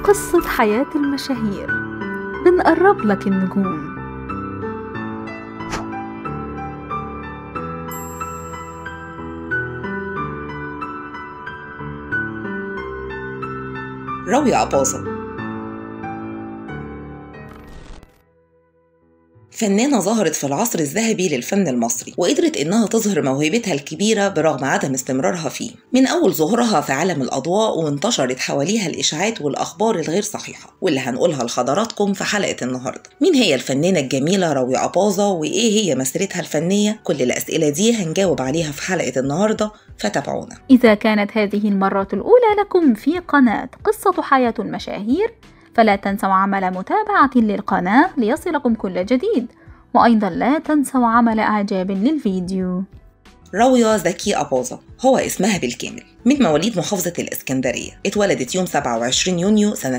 قصة حياة المشاهير بنقرب لك النجوم راوية أباظة فنانة ظهرت في العصر الذهبي للفن المصري وقدرت إنها تظهر موهبتها الكبيرة برغم عدم استمرارها فيه من أول ظهورها في عالم الأضواء وانتشرت حواليها الإشاعات والأخبار الغير صحيحة واللي هنقولها لحضراتكم في حلقة النهاردة مين هي الفنانة الجميلة راوية أباظة وإيه هي مسيرتها الفنية كل الأسئلة دي هنجاوب عليها في حلقة النهاردة فتابعونا إذا كانت هذه المرة الأولى لكم في قناة قصة حياة المشاهير فلا تنسوا عمل متابعة للقناة ليصلكم كل جديد وأيضا لا تنسوا عمل إعجاب للفيديو راوية زكي أباظة هو اسمها بالكامل من مواليد محافظة الإسكندرية اتولدت يوم 27 يونيو سنة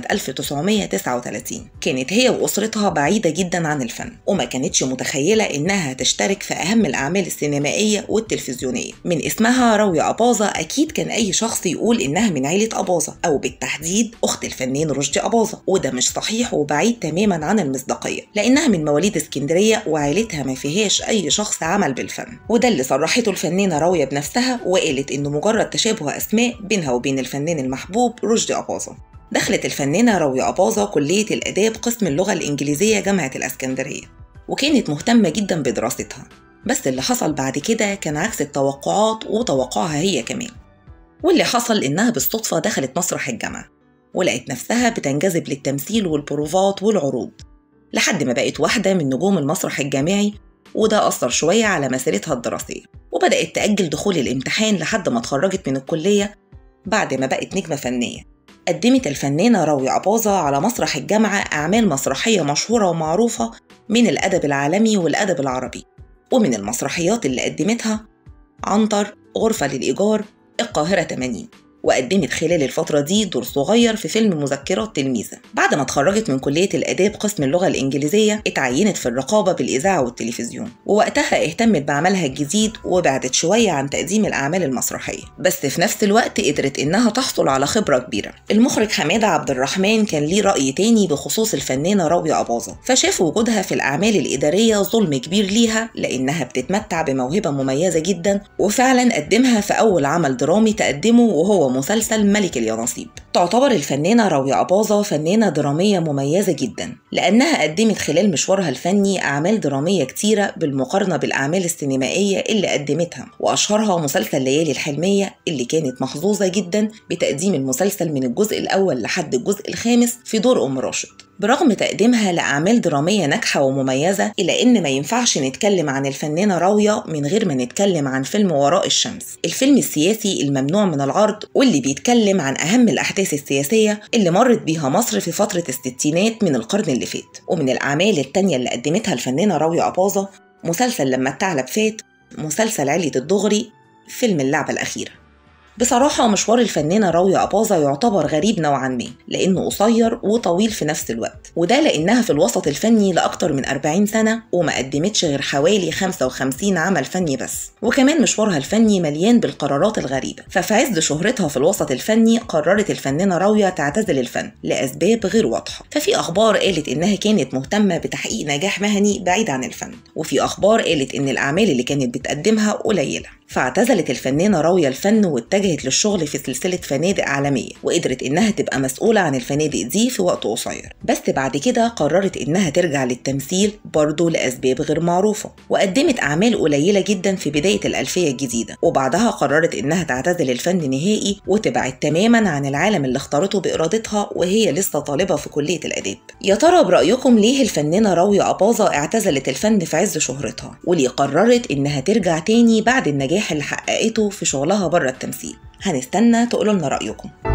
1939 كانت هي وأسرتها بعيدة جدا عن الفن وما كانتش متخيلة إنها تشترك في أهم الأعمال السينمائية والتلفزيونية من اسمها راوية أباظة أكيد كان أي شخص يقول إنها من عيلة أباظة أو بالتحديد أخت الفنان رشدي أباظة وده مش صحيح وبعيد تماما عن المصداقية لأنها من مواليد اسكندرية وعيلتها ما فيهاش أي شخص عمل بالفن وده اللي صرحته الفنانة راوية بنفسها وقالت إنه مجرد تشابه أسماء بينها وبين الفنان المحبوب رشدي أباظة دخلت الفنانة راوية أباظة كلية الآداب قسم اللغة الإنجليزية جامعة الإسكندرية وكانت مهتمة جدا بدراستها بس اللي حصل بعد كده كان عكس التوقعات وتوقعها هي كمان واللي حصل إنها بالصدفة دخلت مسرح الجامعة ولقت نفسها بتنجذب للتمثيل والبروفات والعروض لحد ما بقت واحدة من نجوم المسرح الجامعي وده أثر شوية على مسيرتها الدراسية وبدأت تأجل دخول الامتحان لحد ما اتخرجت من الكلية بعد ما بقت نجمة فنية قدمت الفنانة راوية أباظة على مسرح الجامعة أعمال مسرحية مشهورة ومعروفة من الأدب العالمي والأدب العربي ومن المسرحيات اللي قدمتها عنتر غرفة للإيجار القاهرة 80 وقدمت خلال الفترة دي دور صغير في فيلم مذكرات تلميذة بعد ما اتخرجت من كلية الآداب قسم اللغة الإنجليزية اتعينت في الرقابة بالإذاعة والتلفزيون ووقتها اهتمت بعملها الجديد وبعدت شوية عن تقديم الأعمال المسرحية بس في نفس الوقت قدرت إنها تحصل على خبرة كبيرة المخرج حمادة عبد الرحمن كان ليه رأي تاني بخصوص الفنانة راوية أباظة فشاف وجودها في الأعمال الإدارية ظلم كبير ليها لأنها بتتمتع بموهبة مميزة جدا وفعلا قدمها في أول عمل درامي تقدمه وهو مسلسل ملك اليانصيب تعتبر الفنانة راوية أباظة فنانة درامية مميزة جدا لأنها قدمت خلال مشوارها الفني أعمال درامية كتيرة بالمقارنة بالأعمال السينمائية اللي قدمتها وأشهرها مسلسل ليالي الحلمية اللي كانت محظوظة جدا بتقديم المسلسل من الجزء الأول لحد الجزء الخامس في دور أم راشد برغم تقديمها لأعمال درامية ناجحة ومميزة إلا إن ما ينفعش نتكلم عن الفنانة راوية من غير ما نتكلم عن فيلم وراء الشمس الفيلم السياسي الممنوع من العرض واللي بيتكلم عن أهم الأحداث السياسية اللي مرت بيها مصر في فترة الستينات من القرن اللي فات ومن الأعمال التانية اللي قدمتها الفنانة راوية أباظة مسلسل لما الثعلب فات مسلسل علية الدغري فيلم اللعبة الأخيرة بصراحة مشوار الفنانة راوية أباظة يعتبر غريب نوعا ما لأنه قصير وطويل في نفس الوقت وده لأنها في الوسط الفني لأكتر من 40 سنة وما قدمتش غير حوالي 55 عمل فني بس وكمان مشوارها الفني مليان بالقرارات الغريبة ففي عز شهرتها في الوسط الفني قررت الفنانة راوية تعتزل الفن لأسباب غير واضحة ففي أخبار قالت إنها كانت مهتمة بتحقيق نجاح مهني بعيد عن الفن وفي أخبار قالت إن الأعمال اللي كانت بتقدمها قليلة فاعتزلت الفنانة راوية الفن واتجهت للشغل في سلسلة فنادق عالمية وقدرت إنها تبقى مسؤولة عن الفنادق دي في وقت قصير بس بعد كده قررت إنها ترجع للتمثيل برضه لأسباب غير معروفة وقدمت أعمال قليلة جدا في بداية الألفية الجديدة وبعدها قررت إنها تعتزل الفن نهائي وتبعد تماما عن العالم اللي اختارته بإرادتها وهي لسه طالبة في كلية الآداب يا ترى برأيكم ليه الفنانة راوية أباظة اعتزلت الفن في عز شهرتها وليه قررت إنها ترجع تاني بعد النجاح اللي حققته في شغلها بره التمثيل هنستنى تقولوا لنا رأيكم